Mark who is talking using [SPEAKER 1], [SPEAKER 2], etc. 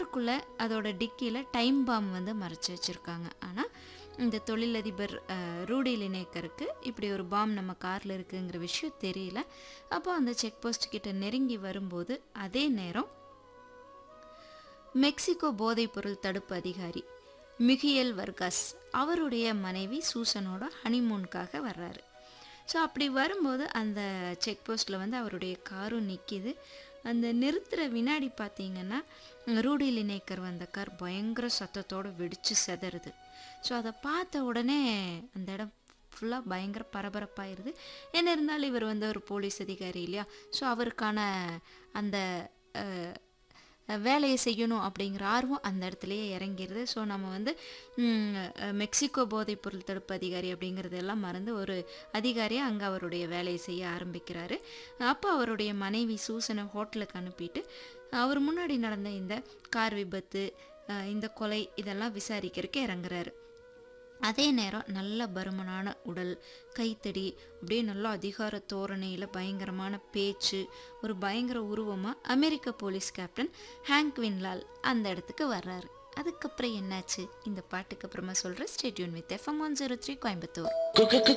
[SPEAKER 1] காருக்குள்ளே அதோட டிக்கியில் time bomb வந்து மறைச்சி வச்சுருக்காங்க ஆனால் இந்த தொழிலதிபர் அஹ், ரூடி லினேக்கருக்கு இப்படி ஒரு பாம் நம்ம காரில் இருக்குங்கிற விஷயம் தெரியல அப்போ அந்த செக் போஸ்ட் கிட்ட நெருங்கி வரும்போது அதே நேரம் மெக்சிகோ போதைப்பொருள் தடுப்பு அதிகாரி மிகியல் வர்காஸ் அவருடைய மனைவி சூசனோட ஹனிமூனுக்காக வர்றாரு ஸோ அப்படி வரும்போது அந்த செக் போஸ்ட்டில் வந்து அவருடைய காரும் நிற்கிது அந்த நிறுத்துகிற வினாடி பார்த்தீங்கன்னா ரூடி லினேக்கர் வந்த கார் பயங்கர சத்தத்தோடு வெடித்து செதறுது ஸோ அதை பார்த்த உடனே அந்த இடம் ஃபுல்லாக பயங்கர பரபரப்பாயிருது என்ன இருந்தாலும் இவர் வந்து ஒரு போலீஸ் அதிகாரி இல்லையா ஸோ அவருக்கான அந்த அஹ், வேலையை செய்யணும் அப்படிங்கிற ஆர்வம் அந்த இடத்துலையே இறங்கிடுது ஸோ நம்ம வந்து ம், அஹ், மெக்சிகோ போதைப்பொருள் தடுப்பு அதிகாரி அப்படிங்கிறதெல்லாம் மறந்து ஒரு அதிகாரியாக அங்கே அவருடைய வேலையை செய்ய ஆரம்பிக்கிறாரு அப்போ அவருடைய மனைவி சூசனை ஹோட்டலுக்கு அனுப்பிட்டு அவர் முன்னாடி நடந்த இந்த கார் விபத்து அஹ், இந்த கொலை இதெல்லாம் விசாரிக்கிறதுக்கு இறங்குறாரு அதே நேரம் நல்ல பருமனான உடல் கைத்தடி அப்படியே நல்ல அதிகார தோரணையில் பயங்கரமான பேச்சு ஒரு பயங்கர உருவமாக அமெரிக்க போலீஸ் கேப்டன் ஹேங்க் வின்லால் அந்த இடத்துக்கு வர்றாரு அதுக்கப்புறம் என்னாச்சு இந்த பாட்டுக்கு அப்புறமா சொல்கிறேன் stay tuned with FM one zero three Coimbatore